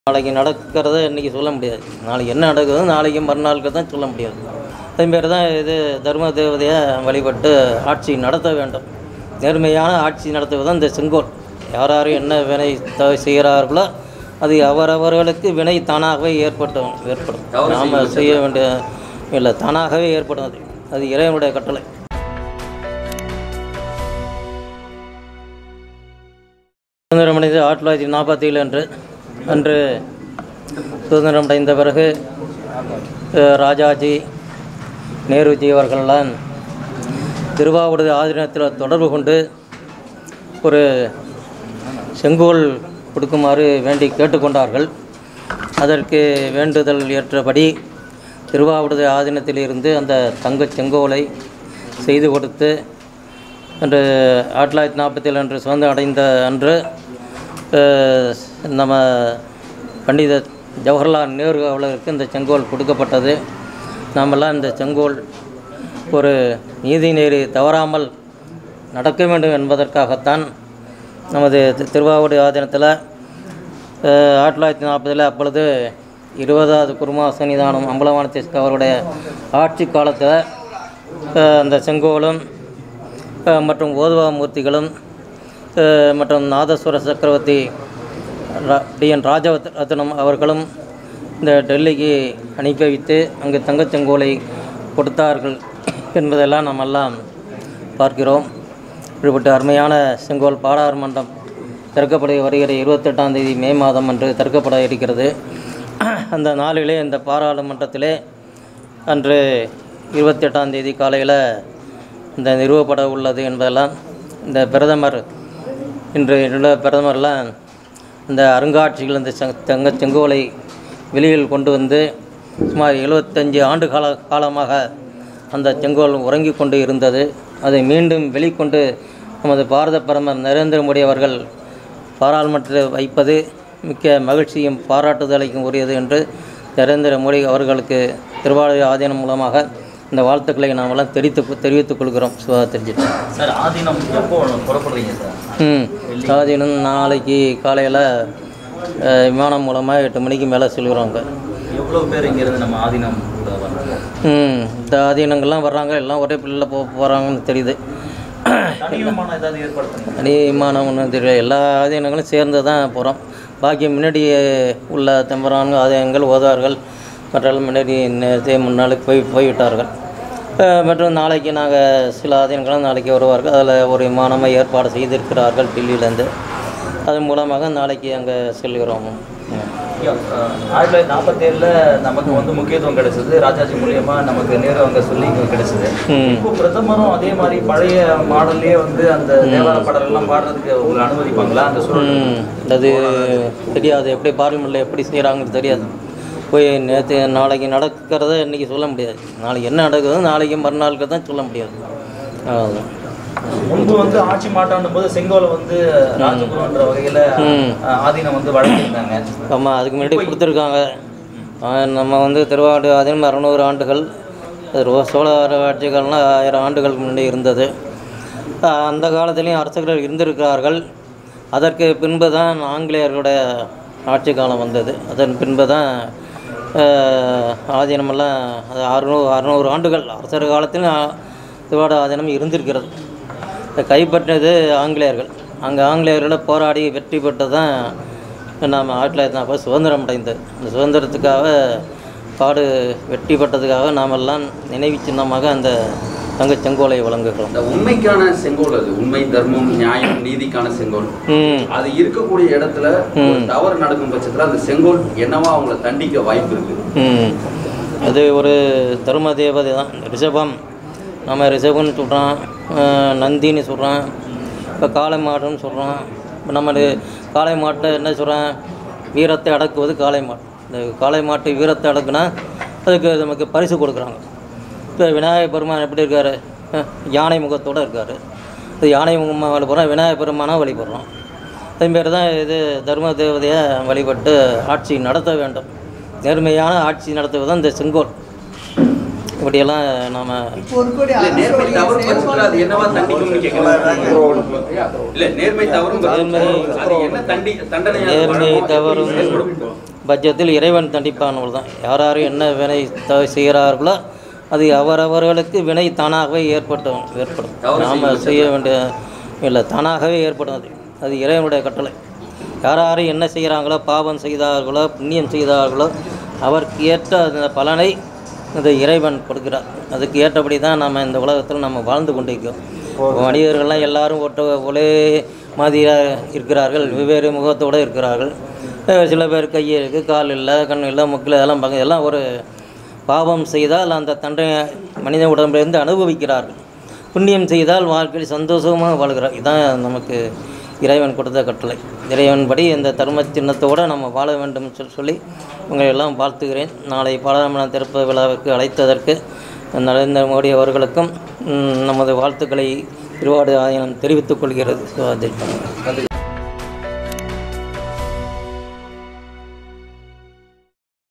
நாளைக்கு நடக்கிறத இன்றைக்கி சொல்ல முடியாது நாளைக்கு என்ன நடக்குதோ நாளைக்கு மறுநாளுக்கு தான் சொல்ல முடியாது அதேமாரி தான் இது தர்ம தேவதையை வழிபட்டு ஆட்சி நடத்த வேண்டும் நேர்மையான ஆட்சி நடத்துவது தான் இந்த செங்கோல் யார் யார் என்ன வினை த செய்கிறார்களோ அது அவரவர்களுக்கு வினை தானாகவே ஏற்பட்டும் ஏற்படும் நாம் செய்ய வேண்டிய இல்லை தானாகவே ஏற்படும் அது அது இறைவனுடைய கட்டளை சுதந்திரம் அடைந்து ஆயிரத்தி தொள்ளாயிரத்தி நாற்பத்தி ஏழு அன்று அன்று சுதந்திரம் அடைந்த பிறகு அஹ், ராஜாஜி நேருஜி அவர்களெல்லாம் திருவாவூர் ஆதீனத்தில் தொடர்பு கொண்டு ஒரு செங்கோல் கொடுக்குமாறு வேண்டி கேட்டுக்கொண்டார்கள் அதற்கு வேண்டுதல் ஏற்றபடி திருவாவூர் ஆதீனத்தில் இருந்து அந்த தங்கச் செங்கோலை செய்து கொடுத்து அன்று ஆயிரத்தி தொள்ளாயிரத்தி நாற்பத்தி ஏழு அன்று சுதந்திரம் அடைந்த அன்று அஹ், நம்ம பண்டித ஜவஹர்லால் நேரு அவர்களுக்கு இந்த செங்கோல் கொடுக்கப்பட்டது நாமெல்லாம் இந்த செங்கோல் ஒரு நீதி நெறி தவறாமல் நடக்க வேண்டும் என்பதற்காகத்தான் நமது தி- திருவாவூர் ஆதீனத்தில் அஹ், ஆயிரத்தி தொள்ளாயிரத்தி நாற்பதில் அப்பொழுது இருபதாவது குருமா சன்னிதானம் அம்பலவான அவருடைய ஆட்சி காலத்தில் அஹ், அந்த செங்கோலும் அஹ், மற்றும் ஓதுவா மூர்த்திகளும் அஹ், மற்றும் நாதஸ்வர சக்கரவர்த்தி ரா- டி என் ராஜரத்னம் அவர்களும் இந்த டெல்லிக்கு அனுப்பி வைத்து அங்கு தங்கச் செங்கோலை கொடுத்தார்கள் என்பதெல்லாம் நாம் எல்லாம் பார்க்கிறோம் இப்படிப்பட்ட அருமையான செங்கோல் பாடார் மன்றம் திறக்கப்பட வருகிற இருபத்தெட்டாம் தேதி மே மாதம் அன்று திறக்கப்பட இருக்கிறது அந்த நாளிலே இந்த பாராளுமன்றத்திலே அன்று இருபத்தெட்டாம் தேதி காலையில் இந்த நிறுவப்பட உள்ளது என்பதெல்லாம் இந்த பிரதமர் இன்று உள்ள பிரதமர்லாம் இந்த அருங்காட்சிகள் இந்த செங் தங்க செங்கோலை வெளியில் கொண்டு வந்து சுமார் எழுபத்தஞ்சு ஆண்டு கால காலமாக அந்த செங்கோல் உறங்கிக் கொண்டு இருந்தது அதை மீண்டும் வெளிக்கொண்டு நமது பாரத பிரதமர் நரேந்திர மோடி அவர்கள் பாராளுமன்றத்தில் வைப்பது மிக்க மகிழ்ச்சியும் பாராட்டுதலைக்கும் உரியது என்று நரேந்திர மோடி அவர்களுக்கு திருவாரூர் ஆதீனம் மூலமாக இந்த வாழ்த்துக்களை நாமெல்லாம் தெரிவித்து தெரிவித்துக் கொள்கிறோம் சுதா தெரிஞ்சுட்டு சார் ஆதீனம் எப்போ புறப்படுறீங்க சார் ம் ஆதீனம் நாளைக்கு காலையில் விமானம் மூலமாக எட்டு மணிக்கு மேலே செல்கிறோங்க எவ்வளோ பேர் இங்கேருந்து நம்ம ஆதீனம் கூட வர்றாங்க ம் இந்த ஆதீனங்கள்லாம் வர்றாங்க எல்லாம் ஒரே பிள்ளையில் போக போகிறாங்கன்னு தெரியுது தனி விமானம் ஏதாவது ஏற்பாடு பண்ணி தனி விமானம் ஒன்றும் தெரியல எல்லா ஆதீனங்களும் சேர்ந்து தான் போகிறோம் பாக்கி முன்னாடி உள்ள தெம்பரான்கள் ஆதீனங்கள் ஓதார்கள் மற்றெல்லாம் முன்னாடி நேரத்தே முன்னாளுக்கு போய் போய்விட்டார்கள் அஹ் மற்றும் நாளைக்கு நாங்கள் சில ஆதீனங்களும் நாளைக்கு வருவார்கள் அதில் ஒரு விமானமாக ஏற்பாடு செய்திருக்கிறார்கள் டெல்லியிலேருந்து அதன் மூலமாக நாளைக்கு அங்கே செல்கிறோம் ம். ஐயா, அஹ், ஆயிரத்தி தொள்ளாயிரத்தி நாற்பத்தேழில் நமக்கு வந்து முக்கியத்துவம் கிடைச்சது ராஜாஜி மூலியமா நமக்கு நேரு அவங்க சொல்லி இங்க கிடைச்சது ம். இப்போ பிரதமரும் அதே மாதிரி பழைய மாடல்லே வந்து அந்த தேவார பாடல் எல்லாம் பாடுறதுக்கு உங்களை அனுமதிப்பாங்களா அந்த சூழல் ம், அது தெரியாது எப்படி பார்லிமெண்ட்டில் எப்படி செய்கிறாங்கன்னு தெரியாது போய் நேற்று நாளைக்கு நடக்கிறத இன்றைக்கி சொல்ல முடியாது நாளைக்கு என்ன நடக்குதோ நாளைக்கு மறுநாளுக்கு தான் சொல்ல முடியாது அவ்வளவுதான். முன்பு வந்து ஆட்சி மாட்டாண்டும் போது செங்கோலை வந்து ராஜகுருன்ற வகையில ம். அஹ், ஆதீனம் வந்து வழங்கியிருந்தாங்க ஆமாம் அதுக்கு முன்னாடி கொடுத்துருக்காங்க ஆஹ் நம்ம வந்து திருவாரூர் ஆதீனம் அறநூறு ஆண்டுகள் அது ரோ- சோழ ஆட்சிகள்லாம் ஆயிரம் ஆண்டுகளுக்கு முன்னாடி இருந்தது ஆஹ் அந்த காலத்துலேயும் அரசர்கள் இருந்திருக்கிறார்கள் அதற்கு பின்பு தான் ஆங்கிலேயர்களுடைய ஆட்சி காலம் வந்தது அதன் பின்பு தான் ஆஹ் ஆதீனமெல்லாம் அது அறுநூறு அறுநூறு ஆண்டுகள் அரசர் காலத்திலும் ஆ- திருவாரூர் ஆதீனம் இருந்திருக்கிறது இதை கைப்பற்றினது ஆங்கிலேயர்கள் அங்கே ஆங்கிலேயர்களை போராடி வெற்றி பெற்று தான் நாம் ஆயிரத்தி தொள்ளாயிரத்தி நாற்பது சுதந்திரம் அடைந்தது அந்த சுதந்திரத்துக்காக பாடு வெற்றி பெற்றதுக்காக நாமெல்லாம் நினைவு சின்னமாக அந்த தங்கச் செங்கோலை வழங்குகிறோம் இந்த உண்மைக்கான செங்கோல் அது உண்மை தர்மம் நியாயம் நீதிக்கான செங்கோல் ம் அது இருக்கக்கூடிய இடத்துல ஒரு தவறு நடக்கும் பட்சத்துல அந்த செங்கோல் என்னவா அவங்கள தண்டிக்க வாய்ப்பு இருக்கு ம் அது ஒரு தர்ம தேவதை தான் ரிஷபம் நம்ம ரிஷபம்னு சொல்கிறோம் நந்தின்னு சொல்கிறோம் இப்போ காளை மாடுன்னு சொல்கிறோம் இப்போ நம்ம இது காளை மாட்டை என்ன சொல்கிறோம் வீரத்தை அடக்குவது காளை மாடு இந்த காளை மாட்டு வீரத்தை அடக்குனா அதுக்கு நமக்கு பரிசு கொடுக்குறாங்க இப்போ விநாயகர் பெருமான் எப்படி இருக்கார் யானை முகத்தோடு இருக்கார் இது யானை முகமாக வழிபடுறோம் விநாயகர் பெருமானாக வழிபடுறோம் அதேமாரி தான் இது தர்ம தேவதையை வழிபட்டு ஆட்சி நடத்த வேண்டும் நேர்மையான ஆட்சி நடத்துவது தான் இந்த செங்கோல் இப்படியெல்லாம் நாம் இல்ல நேர்மை தவறு பட்சத்துல அது என்னவா தண்டிக்கும்னு கேட்கலாம் இல்ல நேர்மை தவறும் பட்சத்துல நேர்மை- அது என்ன தண்டி தண்டனை நேர்மை தவறும் ஏற்படும் பட்சத்தில் இறைவன் தண்டிப்பானவள் தான் யார் யார் என்ன வினை த செய்கிறார்களோ அது அவரவர்களுக்கு வினை தானாகவே ஏற்பட்டும் ஏற்படும் தவறு நாம் செய்ய வேண்டிய இல்லை தானாகவே ஏற்படும் அது அது இறைவனுடைய கட்டளை யார் யார் என்ன செய்கிறாங்களோ பாவம் செய்தார்களோ புண்ணியம் செய்தார்களோ அவருக்கு ஏற்ற அந்த பலனை இந்த இறைவன் கொடுக்கிறார் அதுக்கு ஏற்றபடி தான் நம்ம இந்த உலகத்தில் நம்ம வாழ்ந்து கொண்டிருக்கிறோம் மனிதர்கள்லாம் எல்லாரும் ஒட்ட ஒரே மாதிரியாக இருக்கிறார்கள் வெவ்வேறு முகத்தோடு இருக்கிறார்கள் அஹ் சில பேர் கை இருக்குது கால் இல்லை கண் இல்லை முக்கில் இதெல்லாம் பார்க்க எல்லாம் ஒரு பாவம் செய்தால் அந்த தண்டனை மனித உடம்பிலிருந்து அனுபவிக்கிறார்கள் புண்ணியம் செய்தால் வாழ்க்கையில் சந்தோஷமாக வாழ்கிறார் இதுதான் நமக்கு இறைவன் கொடுத்த கட்டளை இறைவன் படி இந்த தர்ம சின்னத்தோடு நம்ம வாழ வேண்டும் சொல்லி சொல்லி உங்களை எல்லாம் வாழ்த்துகிறேன் நாளை பாராளுமன்ற திறப்பு விழாவிற்கு அழைத்ததற்கு நரேந்திர மோடி அவர்களுக்கும் ம், நமது வாழ்த்துக்களை திருவாடு ஆயனம் தெரிவித்துக் கொள்கிறது சிவாஜி